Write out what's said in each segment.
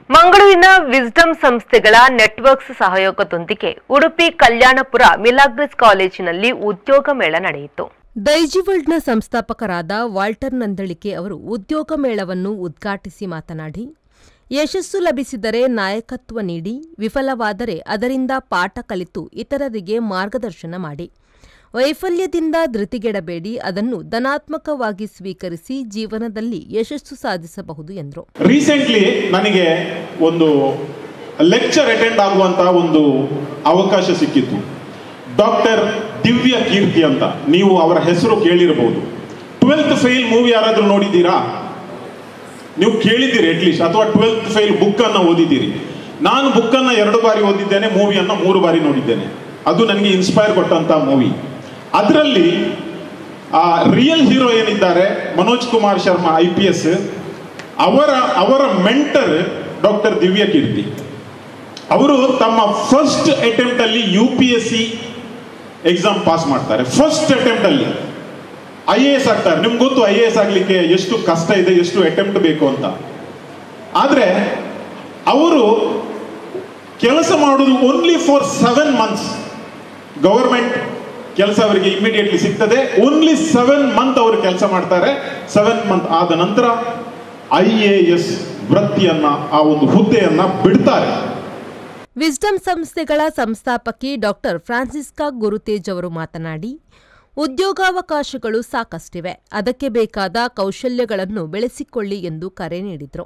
ಮಂಗಳೂರಿನ ವಿಸ್ಡಮ್ ಸಂಸ್ಥೆಗಳ ನೆಟ್ವರ್ಕ್ಸ್ ಸಹಯೋಗದೊಂದಿಗೆ ಉಡುಪಿ ಕಲ್ಯಾಣಪುರ ಮಿಲಾಗ್ರಿಸ್ ಕಾಲೇಜಿನಲ್ಲಿ ಉದ್ಯೋಗ ಮೇಳ ನಡೆಯಿತು ದೈಜಿವಲ್ಡ್ನ ಸಂಸ್ಥಾಪಕರಾದ ವಾಲ್ಟರ್ ನಂದಳಿಕೆ ಅವರು ಉದ್ಯೋಗ ಮೇಳವನ್ನು ಉದ್ಘಾಟಿಸಿ ಮಾತನಾಡಿ ಯಶಸ್ಸು ಲಭಿಸಿದರೆ ನಾಯಕತ್ವ ನೀಡಿ ವಿಫಲವಾದರೆ ಅದರಿಂದ ಪಾಠ ಕಲಿತು ಇತರರಿಗೆ ಮಾರ್ಗದರ್ಶನ ಮಾಡಿ ವೈಫಲ್ಯದಿಂದ ಧೃತಿಗೆಡಬೇಡಿ ಅದನ್ನು ಧನಾತ್ಮಕವಾಗಿ ಸ್ವೀಕರಿಸಿ ಜೀವನದಲ್ಲಿ ಯಶಸ್ಸು ಸಾಧಿಸಬಹುದು ಎಂದರು ರೀಸೆಂಟ್ಲಿ ನನಗೆ ಒಂದು ಲೆಕ್ಚರ್ ಅಟೆಂಡ್ ಆಗುವಂತಹ ಒಂದು ಅವಕಾಶ ಸಿಕ್ಕಿತ್ತು ಡಾಕ್ಟರ್ ದಿವ್ಯ ಕೀರ್ತಿ ಅಂತ ನೀವು ಅವರ ಹೆಸರು ಕೇಳಿರಬಹುದು ಟ್ವೆಲ್ತ್ ಫೇಲ್ ಮೂವಿ ಯಾರಾದ್ರೂ ನೋಡಿದ್ದೀರಾ ನೀವು ಕೇಳಿದ್ದೀರಿ ಅಟ್ಲೀಸ್ಟ್ ಅಥವಾ ಟ್ವೆಲ್ತ್ ಫೇಲ್ ಬುಕ್ ಅನ್ನ ಓದಿದ್ದೀರಿ ನಾನು ಬುಕ್ ಅನ್ನ ಎರಡು ಬಾರಿ ಓದಿದ್ದೇನೆ ಮೂವಿಯನ್ನ ಮೂರು ಬಾರಿ ನೋಡಿದ್ದೇನೆ ಅದು ನನಗೆ ಇನ್ಸ್ಪೈರ್ ಕೊಟ್ಟಂತ ಮೂವಿ ಅದರಲ್ಲಿ ಆ ರಿಯಲ್ ಹೀರೋ ಏನಿದ್ದಾರೆ Manoj Kumar Sharma I P S ಅವರ ಅವರ ಮೆಂಟರ್ ಡಾಕ್ಟರ್ ದಿವ್ಯ ಕೀರ್ತಿ ಅವರು ತಮ್ಮ ಫಸ್ಟ್ ಅಟೆಂಪ್ಟ್ ಅಲ್ಲಿ U P S C exam pass ಮಾಡ್ತಾರೆ ಫಸ್ಟ್ ಅಟೆಂಪ್ಟ್ ಅಲ್ಲಿ ಐ ಎ ಎಸ್ ಆಗ್ತಾರೆ ನಿಮ್ಗೆ ಗೊತ್ತು ಐ ಎ ಎಸ್ ಆಗ್ಲಿಕ್ಕೆ ಎಷ್ಟು ಕಷ್ಟ ಇದೆ ಎಷ್ಟು ಅಟೆಂಪ್ಟ್ ಬೇಕು ಅಂತ ಆದ್ರೆ ಅವರು ಕೆಲಸ ಮಾಡುವುದು only for seven months government ಕೆಲಸ ಅವರಿಗೆ ಇಮಿಡಿಯೇಟ್ಲಿ ಸಿಗ್ತದೆ ಓನ್ಲಿ ಸೆವೆನ್ ಮಂತ್ ಅವರು ಕೆಲಸ ಮಾಡ್ತಾರೆ ಸೆವೆನ್ ಮಂತ್ ಆದ ನಂತರ ಐ ಎ ಎಸ್ ವೃತ್ತಿಯನ್ನ ಆ ಒಂದು ಹುದ್ದೆಯನ್ನ ಬಿಡ್ತಾರೆ ವಿಸ್ಡಮ್ ಸಂಸ್ಥೆಗಳ ಸಂಸ್ಥಾಪಕಿ ಡಾಕ್ಟರ್ ಫ್ರಾನ್ಸಿಸ್ಕಾ ಗುರುತೇಜ್ ಅವರು ಮಾತನಾಡಿ ಉದ್ಯೋಗಾವಕಾಶಗಳು ಸಾಕಷ್ಟಿವೆ ಅದಕ್ಕೆ ಬೇಕಾದ ಕೌಶಲ್ಯಗಳನ್ನು ಬೆಳೆಸಿಕೊಳ್ಳಿ ಎಂದು ಕರೆ ನೀಡಿದರು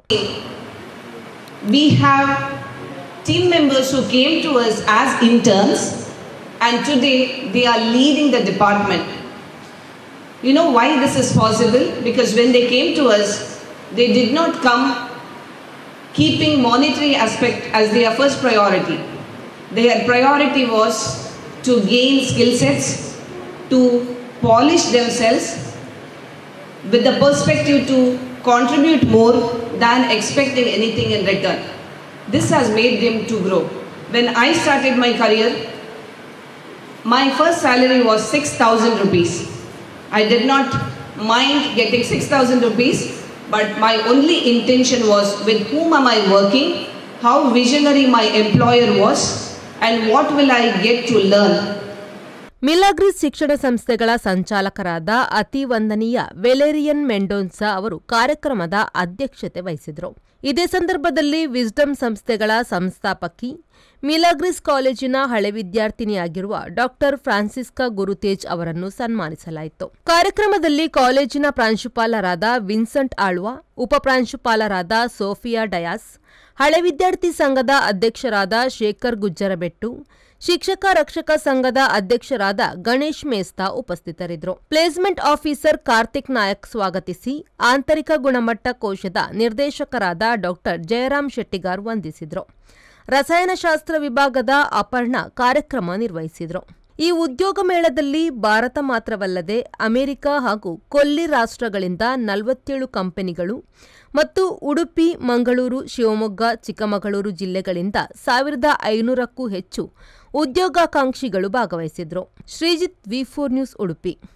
we have team members who came to us as interns and today they are leading the department. You know why this is possible? Because when they came to us, they did not come keeping monetary aspect as their first priority. Their priority was to gain skill sets, to polish themselves with the perspective to contribute more than expecting anything in return. This has made them to grow. When I started my career, my first salary was 6,000 rupees. I did not mind getting 6,000 rupees, but my only intention was with whom am I working, how visionary my employer was, and what will I get to learn Milagres ಶಿಕ್ಷಣ ಸಂಸ್ಥೆಗಳ ಸಂಚಾಲಕರಾದ ಅತಿ ವಂದನೀಯ valerian Mendonsa ಅವರು ಕಾರ್ಯಕ್ರಮದ ಅಧ್ಯಕ್ಷತೆ ವಹಿಸಿದರು ಇದೇ ಸಂದರ್ಭದಲ್ಲಿ wisdom ಸಂಸ್ಥೆಗಳ ಸಂಸ್ಥಾಪಕಿ ಮಿಲಾಗ್ರಿಸ್ ಕಾಲೇಜಿನ ಹಳೆ ವಿದ್ಯಾರ್ಥಿನಿಯಾಗಿರುವ ಡಾಕ್ಟರ್ ಫ್ರಾನ್ಸಿಸ್ಕಾ ಗುರುತೇಜ್ ಅವರನ್ನು ಸನ್ಮಾನಿಸಲಾಯಿತು ಕಾರ್ಯಕ್ರಮದಲ್ಲಿ ಕಾಲೇಜಿನ ಪ್ರಾಂಶುಪಾಲರಾದ ವಿನ್ಸೆಂಟ್ ಆಳ್ವಾ ಉಪಪ್ರಾಂಶುಪಾಲರಾದ ಸೋಫಿಯಾ ಡಯಾಸ್ ಹಳೆ ವಿದ್ಯಾರ್ಥಿ ಸಂಘದ ಅಧ್ಯಕ್ಷರಾದ ಶೇಖರ್ ಗುಜ್ಜರಬೆಟ್ಟು ಶಿಕ್ಷಕ ರಕ್ಷಕ ಸಂಘದ ಅಧ್ಯಕ್ಷರಾದ ಗಣೇಶ್ ಮೇಸ್ತಾ ಉಪಸ್ಥಿತರಿದ್ದರು ಪ್ಲೇಸ್ಮೆಂಟ್ ಆಫೀಸರ್ ಕಾರ್ತಿಕ್ ನಾಯಕ್ ಸ್ವಾಗತಿಸಿ ಆಂತರಿಕ ಗುಣಮಟ್ಟ ಕೋಶದ ನಿರ್ದೇಶಕರಾದ ಡಾಕ್ಟರ್ ಜಯರಾಮ್ ಶೆಟ್ಟಿಗಾರ್ ವಂದಿಸಿದರು ರಸಾಯನಶಾಸ್ತ್ರ ವಿಭಾಗದ ಅಪರ್ಣ ಕಾರ್ಯಕ್ರಮ ನಿರ್ವಹಿಸಿದರು ಈ ಉದ್ಯೋಗ ಮೇಳದಲ್ಲಿ ಭಾರತ ಮಾತ್ರವಲ್ಲದೆ ಅಮೆರಿಕ ಹಾಗೂ ಕೊಲ್ಲಿ ರಾಷ್ಟ್ರಗಳಿಂದ ನಲವತ್ತೇಳು ಕಂಪನಿಗಳು ಮತ್ತು ಉಡುಪಿ ಮಂಗಳೂರು ಶಿವಮೊಗ್ಗ ಚಿಕ್ಕಮಗಳೂರು ಜಿಲ್ಲೆಗಳಿಂದ ಸಾವಿರದ ಐನೂರಕ್ಕೂ ಹೆಚ್ಚು ಉದ್ಯೋಗಾಕಾಂಕ್ಷಿಗಳು ಭಾಗವಹಿಸಿದ್ರು Sreejith V four news Udupi